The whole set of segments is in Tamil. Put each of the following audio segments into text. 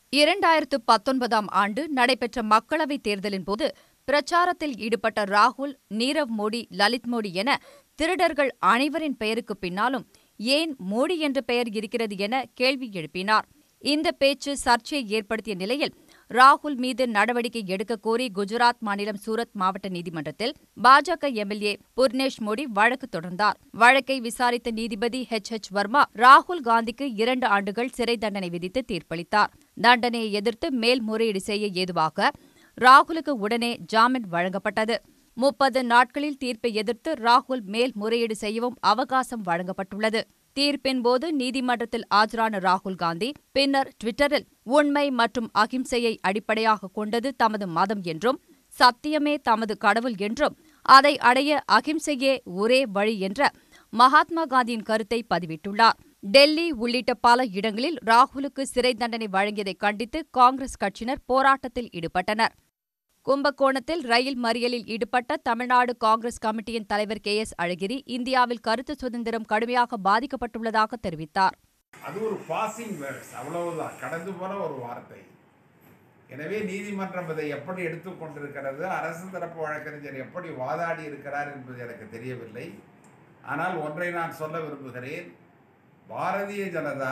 இரண்டாயிரத்து பத்தொன்பதாம் ஆண்டு நடைபெற்ற மக்களவைத் தேர்தலின் போது பிரச்சாரத்தில் ஈடுபட்ட ராகுல் நீரவ் மோடி லலித் மோடி என திருடர்கள் அனைவரின் பெயருக்கு பின்னாலும் ஏன் மோடி என்ற பெயர் இருக்கிறது என கேள்வி எழுப்பினார் இந்த பேச்சு சர்ச்சையை ஏற்படுத்திய நிலையில் ராகுல் மீது நடவடிக்கை எடுக்கக் கோரி குஜராத் மாநிலம் சூரத் மாவட்ட நீதிமன்றத்தில் பாஜக எம்எல்ஏ புர்னேஷ் மோடி வழக்கு தொடர்ந்தார் வழக்கை விசாரித்த நீதிபதி ஹெச் எச் வர்மா ராகுல் காந்திக்கு இரண்டு ஆண்டுகள் சிறை தண்டனை விதித்து தீர்ப்பளித்தார் தண்டனையை எதிர்த்து மேல்முறையீடு செய்ய ஏதுவாக ராகுலுக்கு உடனே ஜாமீன் வழங்கப்பட்டது முப்பது நாட்களில் தீர்ப்பை எதிர்த்து ராகுல் மேல்முறையீடு செய்யவும் அவகாசம் வழங்கப்பட்டுள்ளது தீர்ப்பின் போது நீதிமன்றத்தில் ஆஜரான ராகுல் காந்தி பின்னர் ட்விட்டரில் உண்மை மற்றும் அகிம்சையை அடிப்படையாக கொண்டது தமது மதம் என்றும் சத்தியமே தமது கடவுள் என்றும் அதை அடைய அகிம்சையே ஒரே வழி என்ற மகாத்மா காந்தியின் கருத்தை பதிவிட்டுள்ளார் டெல்லி உள்ளிட்ட பல இடங்களில் ராகுலுக்கு சிறை தண்டனை வழங்கியதை கண்டித்து காங்கிரஸ் கட்சியினர் போராட்டத்தில் ஈடுபட்டனர் கும்பகோணத்தில் ரயில் மறியலில் ஈடுபட்ட தமிழ்நாடு காங்கிரஸ் கமிட்டியின் தலைவர் கே எஸ் அழகிரி இந்தியாவில் கருத்து சுதந்திரம் கடுமையாக பாதிக்கப்பட்டுள்ளதாக தெரிவித்தார் அது ஒரு பாசிங் வேர்ட்ஸ் அவ்வளவுதான் கடந்து போன ஒரு வார்த்தை எனவே நீதிமன்றம் இதை எப்படி எடுத்துக்கொண்டிருக்கிறது அரசு தரப்பு வழக்கறிஞர் எப்படி வாதாடி இருக்கிறார் என்பது எனக்கு தெரியவில்லை ஆனால் ஒன்றை நான் சொல்ல விரும்புகிறேன் பாரதிய ஜனதா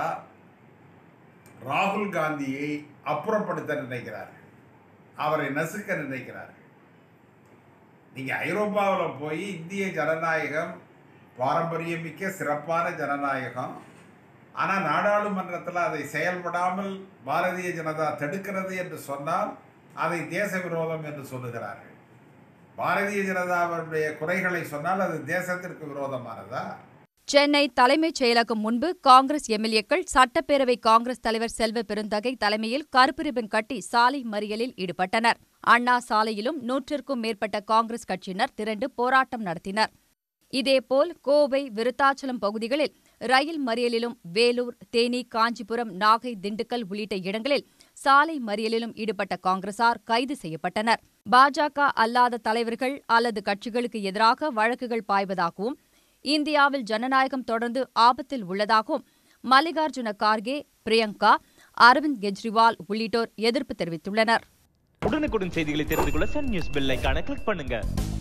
ராகுல் காந்தியை அப்புறப்படுத்த நினைக்கிறார்கள் அவரை நசுக்க நினைக்கிறார்கள் நீங்கள் ஐரோப்பாவில் போய் இந்திய ஜனநாயகம் பாரம்பரியமிக்க சிறப்பான ஜனநாயகம் ஆனால் நாடாளுமன்றத்தில் அதை செயல்படாமல் பாரதிய ஜனதா தடுக்கிறது என்று சொன்னால் அதை தேச விரோதம் என்று சொல்லுகிறார்கள் பாரதிய ஜனதாவுடைய குறைகளை சொன்னால் அது தேசத்திற்கு விரோதமானதா சென்னை தலைமைச் செயலகம் முன்பு காங்கிரஸ் எம்எல்ஏக்கள் சட்டப்பேரவை காங்கிரஸ் தலைவர் செல்வ பெருந்தகை தலைமையில் கருப்பு ரிப்பன் கட்டி சாலை மறியலில் ஈடுபட்டனர் அண்ணா சாலையிலும் நூற்றிற்கும் மேற்பட்ட காங்கிரஸ் கட்சியினர் திரண்டு போராட்டம் நடத்தினர் இதேபோல் கோவை விருத்தாச்சலம் பகுதிகளில் ரயில் மறியலிலும் வேலூர் தேனி காஞ்சிபுரம் நாகை திண்டுக்கல் உள்ளிட்ட இடங்களில் சாலை மறியலிலும் ஈடுபட்ட காங்கிரசார் கைது செய்யப்பட்டனர் பாஜக அல்லாத தலைவர்கள் அல்லது கட்சிகளுக்கு எதிராக வழக்குகள் பாய்வதாகவும் இந்தியாவில் ஜனநாயகம் தொடர்ந்து ஆபத்தில் உள்ளதாகவும் மல்லிகார்ஜுன கார்கே பிரியங்கா அரவிந்த் கெஜ்ரிவால் உள்ளிட்டோர் எதிர்ப்பு தெரிவித்துள்ளனர் உடனுக்குடன் செய்திகளை தெரிந்து கொள்ள சன் நியூஸ் பெல் ஐகானை கிளிக் பண்ணுங்க